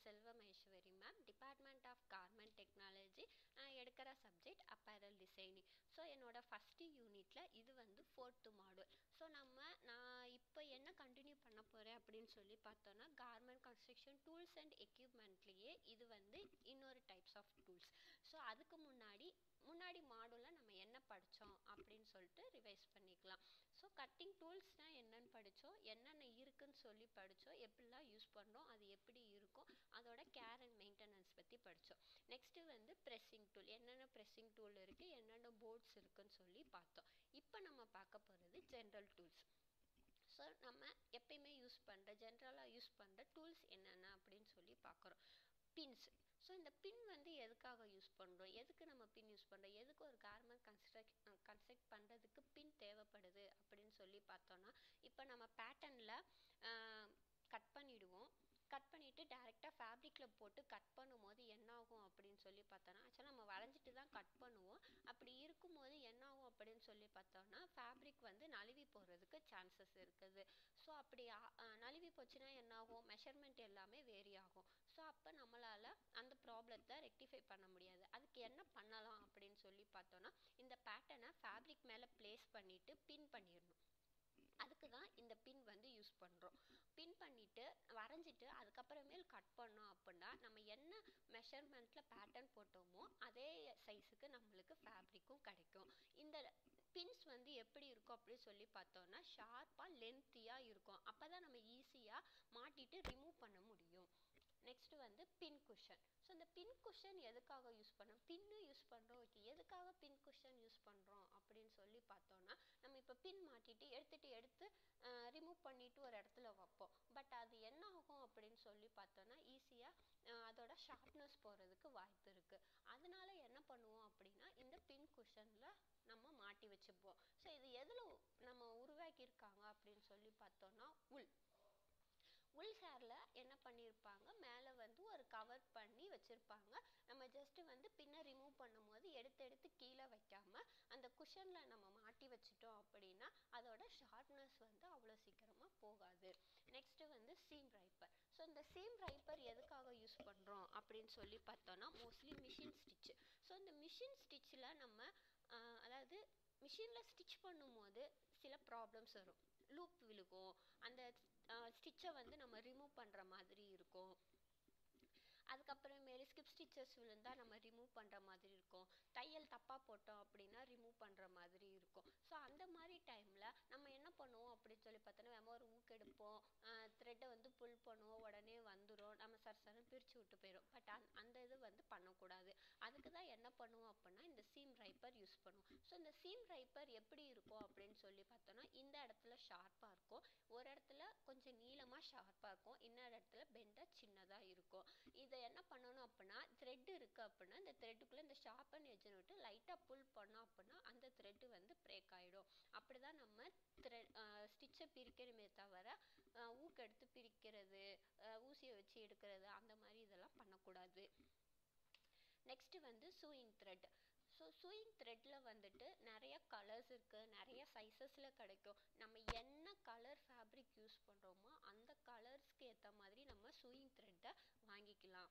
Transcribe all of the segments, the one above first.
செல்வ Maheswari ma'am department of garment technology நான் எடுக்கிற சப்ஜெக்ட் அப்பேரல் டிசைனிங் ஸோ என்னோட ஃபஸ்ட்டு யூனிட்டில் இது வந்து ஃபோர்த்து மாடல் ஸோ நம்ம நான் இப்போ என்ன கண்டினியூ பண்ண போகிறேன் அப்படின்னு சொல்லி பார்த்தோன்னா கார்மெண்ட் கன்ஸ்ட்ரக்ஷன் டூல்ஸ் அண்ட் எக்யூப்மெண்ட்லேயே இது வந்து இன்னொரு டைப்ஸ் ஆஃப் டூல்ஸ் ஸோ அதுக்கு முன்னாடி முன்னாடி மாடலில் நம்ம என்ன படித்தோம் அப்படின்னு சொல்லிட்டு ரிவைஸ் பண்ணிக்கலாம் ஸோ கட்டிங் டூல்ஸ்னால் என்னென்னு படித்தோம் என்னென்ன இருக்குன்னு சொல்லி படித்தோம் எப்படிலாம் யூஸ் பண்ணுறோம் அது எப்படி இருக்கும் அதோட கேர் அண்ட் மெயின்டெனன்ஸ் பற்றி படித்தோம் நெக்ஸ்ட்டு வந்து ப்ரெஸ்ஸிங் டூல் என்னென்ன ப்ரெஸ்ஸிங் டூல் இருக்குது என்னென்ன போர்ட்ஸ் இருக்குன்னு சொல்லி பார்த்தோம் இப்போ நம்ம பார்க்க போகிறது ஜென்ரல் டூல்ஸ் ஸோ நம்ம எப்பயுமே யூஸ் பண்ணுற ஜென்ரலாக யூஸ் பண்ணுற டூல்ஸ் என்னென்ன அப்படின்னு சொல்லி பார்க்குறோம் பின்ஸ் ஸோ இந்த பின் வந்து எதுக்காக யூஸ் பண்ணுறோம் எதுக்கு நம்ம பின் யூஸ் பண்ணுறோம் எதுக்கு ஒரு கார்மெண்ட் கன்ஸ்ட்ரக்ட் கன்ஸ்ட்ரக்ட் பண்ணுறதுக்கு பின் தேவைப்படுது அப்படின்னு சொல்லி பார்த்தோன்னா இப்போ நம்ம பேட்டர்னில் கட் பண்ணிவிடுவோம் கட் பண்ணிவிட்டு டேரெக்டாக ஃபேப்ரிக்கில் போட்டு கட் பண்ணும்போது என்ன ஆகும் அப்படின்னு சொல்லி பார்த்தோன்னா ஆக்சுவலாக நம்ம வளைஞ்சிட்டு தான் கட் பண்ணுவோம் அப்படி இருக்கும்போது என்ன ஆகும் அப்படின்னு சொல்லி பார்த்தோன்னா ஃபேப்ரிக் வந்து நழுவி போகிறதுக்கு சான்சஸ் இருக்குது ஸோ அப்படி நழுவி போச்சுன்னா என்ன ஆகும் மெஷர்மெண்ட் எல்லாமே வேரி ஆகும் ஸோ அப்போ நம்மளால் அந்த ப்ராப்ளத்தை ரெக்டிஃபை பண்ண முடியாது அதுக்கு என்ன பண்ணலாம் அப்படின்னு சொல்லி பார்த்தோன்னா இந்த பேட்டர்னை ஃபேப்ரிக் மேலே ப்ளேஸ் பண்ணிவிட்டு பின் பண்ணிடணும் அதுக்கு தான் இந்த பின் வந்து யூஸ் பண்ணுறோம் பின் பண்ணிவிட்டு வரைஞ்சிட்டு அதுக்கப்புறமேல் கட் பண்ணோம் அப்படின்னா நம்ம என்ன மெஷர்மெண்ட்டில் பேட்டர்ன் போட்டோமோ அதே சைஸுக்கு நம்மளுக்கு ஃபேப்ரிக்கும் கிடைக்கும் இந்த பின்ஸ் வந்து எப்படி இருக்கும் அப்படின்னு சொல்லி பார்த்தோன்னா ஷார்ப்பாக லென்த்தியாக இருக்கும் அப்போ தான் நம்ம ஈஸியாக மாட்டிட்டு ரிமூவ் பண்ண முடியும் நெக்ஸ்ட்டு வந்து பின் குஷன் ஸோ இந்த பின் குஷன் எதுக்காக யூஸ் பண்ணோம் பின்னு யூஸ் பண்ணுறோம் ஓகே எதுக்காக பின் குஷன் யூஸ் பண்ணுறோம் அப்படின்னு சொல்லி பார்த்தோன்னா நம்ம இப்போ பின் மாட்டிட்டு எடுத்துகிட்டு எடுத்து ரிமூவ் பண்ணிட்டு ஒரு இடத்துல வைப்போம் பட் அது என்ன ஆகும் அப்படின்னு சொல்லி பார்த்தோன்னா ஈஸியாக அதோட ஷார்ப்னஸ் போகிறதுக்கு வாய்ப்பு இருக்குது அதனால என்ன பண்ணுவோம் அப்படின்னா இந்த பின் குஷனில் நம்ம மாட்டி வச்சுப்போம் ஸோ இது எதில் நம்ம உருவாக்கியிருக்காங்க அப்படின்னு சொல்லி பார்த்தோன்னா உள் உள் சேரில் என்ன பண்ணியிருப்பாங்க மேலே வந்து ஒரு கவர் பண்ணி வச்சுருப்பாங்க நம்ம ஜஸ்ட்டு வந்து பின்ன ரிமூவ் பண்ணும்போது எடுத்து எடுத்து கீழே வைக்காம அந்த குஷனில் நம்ம மாட்டி வச்சிட்டோம் அப்படின்னா அதோட ஷார்ப்னஸ் வந்து அவ்வளோ சீக்கிரமாக போகாது நெக்ஸ்ட்டு வந்து சீம் ரைப்பர் ஸோ இந்த சீம் ரைப்பர் எதுக்காக யூஸ் பண்ணுறோம் அப்படின்னு சொல்லி பார்த்தோன்னா மோஸ்ட்லி மிஷின் ஸ்டிச்சு ஸோ இந்த மிஷின் ஸ்டிச்சில் நம்ம அதாவது மிஷினில் ஸ்டிச் பண்ணும்போது சில ப்ராப்ளம்ஸ் வரும் லூப் விழுகும் அந்த ஸ்டிச்சை வந்து நம்ம ரிமூவ் பண்ணுற மாதிரி இருக்கும் அதுக்கப்புறமேலு ஸ்கிப் ஸ்டிச்சஸ் விழுந்தால் நம்ம ரிமூவ் பண்ணுற மாதிரி இருக்கும் தையல் தப்பாக போட்டோம் அப்படின்னா ரிமூவ் பண்ணுற மாதிரி இருக்கும் ஸோ அந்த மாதிரி டைமில் நம்ம என்ன பண்ணுவோம் அப்படின்னு சொல்லி பார்த்தோன்னா நம்ம ஒரு ஊக்கெடுப்போம் த்ரெட்டை வந்து புல் பண்ணுவோம் உடனே வந்துடும் நம்ம சர் சரன்னு பிரித்து விட்டு போயிடும் பட் அந் அந்த இது வந்து பண்ணக்கூடாது அதுக்கு தான் என்ன பண்ணுவோம் அப்படின்னா இந்த சீம் ரைப்பர் யூஸ் பண்ணுவோம் ஸோ இந்த சீம் ரைப்பர் எப்படி இருக்கும் அப்படின்னு சொல்லி பார்த்தோன்னா இந்த இடத்துல ஷார்ப்பாக இருக்கும் ஒரு இடத்துல கொஞ்சம் நீளமாக ஷார்ப்பாக இருக்கும் இன்னொரு இடத்துல பெண்டாக சின்னதாக இருக்கும் இதை என்ன பண்ணணும் அப்படின்னா த்ரெட் இருக்குது அப்படின்னா இந்த த்ரெட்டுக்குள்ளே இந்த ஷார்ப்பன் எஜ்ஜை விட்டு லைட்டாக புல் பண்ணோம் அப்படின்னா அந்த த்ரெட்டு வந்து பிரேக் ஆகிடும் அப்படி தான் நம்ம த்ரெட் ஸ்டிச்சை பிரிக்கணுமே தவிர ஊக்கெடுத்து பிரிக்கிறது ஊசியை வச்சு எடுக்கிறது அந்த மாதிரி இதெல்லாம் பண்ணக்கூடாது நெக்ஸ்ட்டு வந்து சூயிங் த்ரெட் ஸோ சூயிங் த்ரெட்டில் வந்துட்டு நிறைய கலர்ஸ் இருக்குது நிறைய சைஸஸில் கிடைக்கும் நம்ம என்ன கலர் ஃபேப்ரிக் யூஸ் பண்ணுறோமோ அந்த கலர்ஸ்க்கு ஏற்ற மாதிரி நம்ம சூயிங் த்ரெட்டை வாங்கிக்கலாம்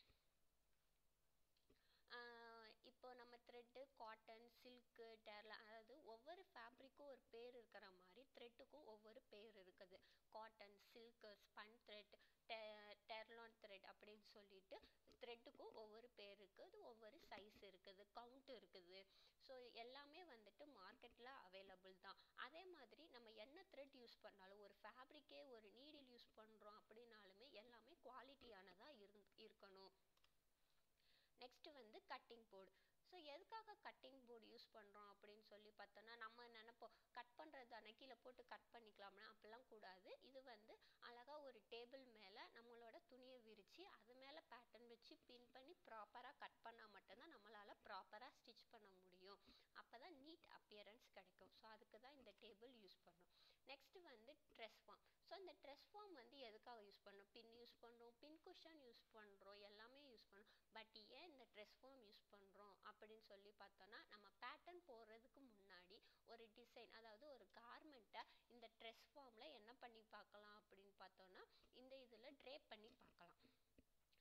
இப்போ நம்ம த்ரெட்டு காட்டன் சில்க்கு டேர்ல அதாவது ஒவ்வொரு ஃபேப்ரிக்கும் ஒரு பேர் இருக்கிற மாதிரி த்ரெட்டுக்கும் ஒவ்வொரு பேர் இருக்குது காட்டன் சில்க்கு ஸ்பன் த்ரெட் டெ டெர்லான் த்ரெட் அப்படின்னு சொல்லிட்டு த்ரெட்டுக்கும் ஒவ்வொரு பேர் இருக்குது ஒவ்வொரு சைஸ் இருக்குது கவுண்ட் இருக்குது ஸோ எல்லாமே வந்துட்டு மார்க்கெட்டில் அவைலபிள் தான் அதே மாதிரி நம்ம என்ன த்ரெட் யூஸ் பண்ணாலும் ஒரு ஃபேப்ரிக்கே ஒரு நீடில் யூஸ் பண்ணுறோம் அப்படின்னாலுமே எல்லாமே குவாலிட்டியானதாக இரு இருக்கணும் நெக்ஸ்ட்டு வந்து கட்டிங் போர்டு ஸோ எதுக்காக கட்டிங் போர்டு யூஸ் பண்ணுறோம் அப்படின்னு சொல்லி பார்த்தோன்னா நம்ம நினைப்போம் கட் பண்ணுறது தானே கீழே போட்டு கட் பண்ணிக்கலாம்னா அப்படிலாம் கூடாது இது வந்து அழகாக ஒரு டேபிள் மேலே நம்மளோட துணியை விரித்து அது மேலே பேட்டர்ன் வச்சு பின் பண்ணி ப்ராப்பராக கட் பண்ணால் மட்டும்தான் நம்மளால் ப்ராப்பராக ஸ்டிச் பண்ண முடியும் அப்போ தான் நீட் அப்பியரன்ஸ் கிடைக்கும் ஸோ அதுக்கு தான் இந்த டேபிள் யூஸ் பண்ணோம் நெக்ஸ்ட்டு வந்து ட்ரெஸ் ஃபார்ம் ஸோ இந்த ட்ரெஸ் ஃபார்ம் வந்து எதுக்காக யூஸ் பண்ணோம் பின் யூஸ் பண்ணுறோம் பின் குஷன் யூஸ் பண்ணுறோம் எல்லாமே யூஸ் பண்ணுறோம் பட் ஏன் இந்த ட்ரெஸ் ஃபார்ம் யூஸ் பண்ணுறோம் அப்படின்னு சொல்லி பார்த்தோன்னா நம்ம பேட்டர்ன் போடுறதுக்கு முன்னாடி ஒரு டிசைன் அதாவது ஒரு கார்மெண்ட்டை இந்த ட்ரெஸ் ஃபார்மில் என்ன பண்ணி பார்க்கலாம் அப்படின்னு பார்த்தோன்னா இந்த இதில் ட்ரேப் பண்ணி பார்க்கலாம்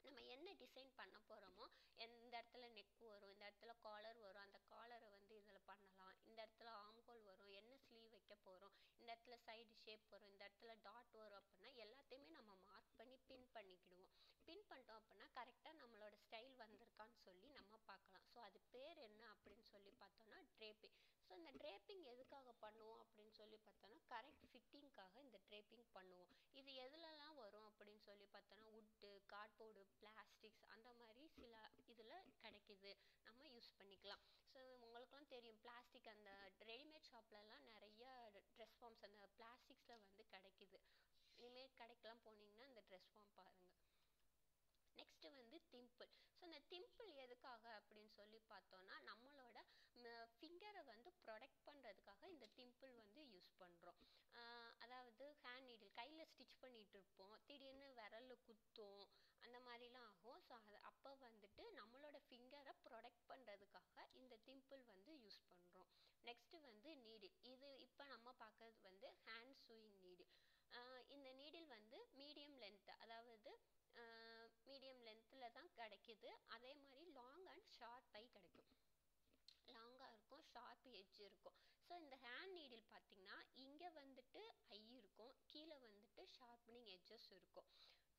நம்ம என்ன டிசைன் பண்ண போகிறோமோ எந்த இடத்துல நெக் வரும் இந்த இடத்துல காலர் வரும் அந்த காலரை வந்து இதில் பண்ணலாம் இந்த இடத்துல ஆம்ஹோல் வரும் என்ன ஸ்லீவ் வைக்க போகிறோம் இந்த இடத்துல சைடு ஷேப் வரும் இந்த இடத்துல டாட் வரும் அப்படின்னா எல்லாத்தையுமே நம்ம மார்க் பண்ணி பின் பண்ணிக்கிடுவோம் பின் பண்ணிட்டோம் அப்படின்னா கரெக்டாக நம்மளோட ஸ்டைல் வந்திருக்கான்னு சொல்லி நம்ம பார்க்கலாம் ஸோ அது பேர் என்ன அப்படின்னு சொல்லி பார்த்தோன்னா ட்ரேப்பிங் ஸோ இந்த ட்ரேப்பிங் எதுக்காக பண்ணுவோம் அப்படின்னு சொல்லி பார்த்தோன்னா கரெக்ட் ஃபிட்டிங்க்காக இந்த ட்ரேப்பிங் பண்ணுவோம் இது எதுலலாம் வரும் அப்படின்னு சொல்லி பார்த்தோன்னா உட்டு கார்ட்போர்டு பிளாஸ்டிக்ஸ் அந்த மாதிரி சில இதில் கிடைக்கிது நம்ம யூஸ் பண்ணிக்கலாம் ஸோ உங்களுக்குலாம் தெரியும் பிளாஸ்டிக் அந்த ரெடிமேட் ஷாப்லலாம் நிறைய ட்ரெஸ் ஃபார்ம்ஸ் அந்த பிளாஸ்டிக்ஸில் வந்து கிடைக்கிது இனிமேல் கடைக்கெலாம் போனீங்கன்னா இந்த ட்ரெஸ் ஃபார்ம் பாருங்கள் நெக்ஸ்ட்டு வந்து திம்பிள் ஸோ இந்த திம்பிள் எதுக்காக அப்படின்னு சொல்லி பார்த்தோன்னா நம்மளோட ஃபிங்கரை வந்து ப்ரொடெக்ட் பண்ணுறதுக்காக இந்த திம்பிள் வந்து யூஸ் பண்ணுறோம் அதாவது ஹேண்ட் நீடில் கையில் ஸ்டிச் பண்ணிகிட்டு இருப்போம் திடீர்னு விரலில் குத்தும் அந்த மாதிரிலாம் ஆகும் ஸோ அது அப்போ வந்துட்டு நம்மளோட ஃபிங்கரை ப்ரொடெக்ட் பண்ணுறதுக்காக இந்த திம்பிள் வந்து யூஸ் பண்ணுறோம் நெக்ஸ்ட்டு வந்து நீடில் இது இப்போ நம்ம பார்க்கறது வந்து ஹேண்ட் சூயிங் நீடில் இந்த நீடில் வந்து மீடியம் லென்த் அதாவது மீடியம் லென்த்தில் தான் கிடைக்கிது அதே மாதிரி லாங் அண்ட் ஷார்ப் ஐ கிடைக்கும் லாங்காக இருக்கும் ஷார்ப் எட்ஜ் இருக்கும் ஸோ இந்த ஹேண்ட் நீடில் பார்த்திங்கன்னா இங்கே வந்துட்டு ஐ இருக்கும் கீழே வந்துட்டு ஷார்ப்னிங் எட்ஜஸ் இருக்கும்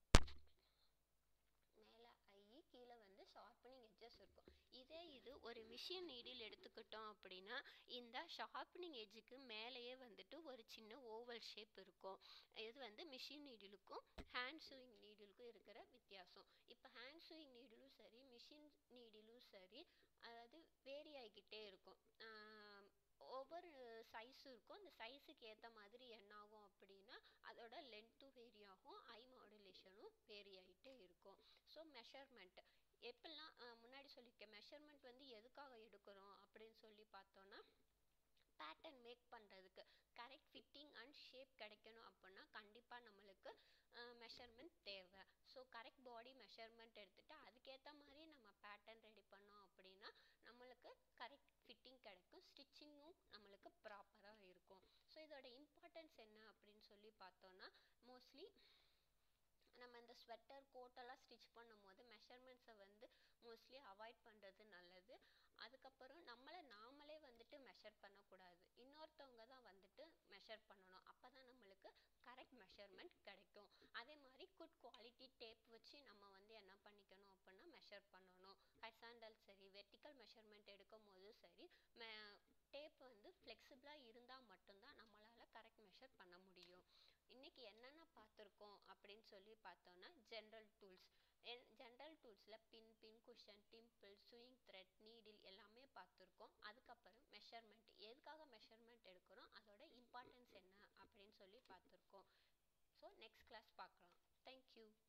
மேலே ஐ கீழே வந்து ஷார்ப்பனிங் எட்ஜஸ் இருக்கும் இதே இது ஒரு மிஷின் நீடில் எடுத்துக்கிட்டோம் அப்படின்னா இந்த ஷார்ப்பனிங் எட்ஜுக்கு மேலேயே வந்துட்டு ஒரு சின்ன ஓவல் ஷேப் இருக்கும் இது வந்து மிஷின் நீடிலுக்கும் ஹேண்ட் சூயிங் நீடிலுக்கும் இருக்கிற வித்தியாசம் இப்போ ஹேண்ட் சூயிங் நீடிலும் சரி மிஷின் நீடிலும் சரி அதாவது வேரி ஆகிக்கிட்டே இருக்கும் ஒவ்வொரு சைஸும் இருக்கும் அந்த சைஸுக்கு ஏற்ற மாதிரி என்ன ஆகும் அப்படின்னா அதோட லென்த்தும் வேரி ஆகும் ஐ மாடுலேஷனும் வேரி ஆகிட்டே இருக்கும் ஸோ மெஷர்மெண்ட் எப்பெல்லாம் முன்னாடி சொல்லியிருக்கேன் மெஷர்மெண்ட் வந்து எதுக்காக எடுக்கிறோம் அப்படின்னு சொல்லி பார்த்தோன்னா பேட்டர்ன் மேக் பண்ணுறதுக்கு கரெக்ட் ஃபிட்டிங் அண்ட் ஷேப் கிடைக்கணும் அப்படின்னா கண்டிப்பாக நம்மளுக்கு மெஷர்மெண்ட் தேவை ஸோ கரெக்ட் பாடி மெஷர்மெண்ட் எடுத்துகிட்டு அதுக்கேற்ற மாதிரி நம்ம பேட்டர்ன் ரெடி பண்ணோம் அப்படின்னா நம்மளுக்கு கரெக்ட் ஃபிட்டிங் கிடைக்கும் ஸ்டிச்சிங்கும் நம்மளுக்கு ப்ராப்பராக இருக்கும் ஸோ இதோட இம்பார்ட்டன்ஸ் என்ன அப்படின்னு சொல்லி பார்த்தோன்னா மோஸ்ட்லி நம்ம இந்த ஸ்வெட்டர் கோட்டெல்லாம் ஸ்டிச் பண்ணும் போது மெஷர்மெண்ட்ஸை வந்து மோஸ்ட்லி அவாய்ட் பண்ணுறது நல்லது அதுக்கப்புறம் நம்மளை நாமளே வந்துட்டு மெஷர் பண்ணக்கூடாது இன்னொருத்தவங்க தான் வந்துட்டு மெஷர் பண்ணணும் அப்போ தான் நம்மளுக்கு கரெக்ட் மெஷர்மெண்ட் கிடைக்கும் அதே மாதிரி குட் குவாலிட்டி டேப் வச்சு நம்ம வந்து என்ன பண்ணிக்கணும் அப்படின்னா மெஷர் பண்ணணும் ஹரிசாண்டல் சரி வெர்டிக்கல் மெஷர்மெண்ட் எடுக்கும் போதும் சரி மே டேப் வந்து ஃப்ளெக்சிபிளாக இருந்தால் மட்டும்தான் நம்மளால் கரெக்ட் மெஷர் பண்ண முடியும் இன்றைக்கி என்னென்ன பார்த்துருக்கோம் அப்படின்னு சொல்லி பார்த்தோன்னா ஜென்ரல் டூல்ஸ் ஜென்ரல் டூல்ஸில் pin pin cushion thimble sewing thread needle எல்லாமே பார்த்துருக்கோம் அதுக்கப்புறம் மெஷர்மெண்ட் எதுக்காக மெஷர்மெண்ட் எடுக்கிறோம் அதோட இம்பார்ட்டன்ஸ் என்ன அப்படின்னு சொல்லி பார்த்துருக்கோம் ஸோ நெக்ஸ்ட் கிளாஸ் பார்க்கலாம் தேங்க்யூ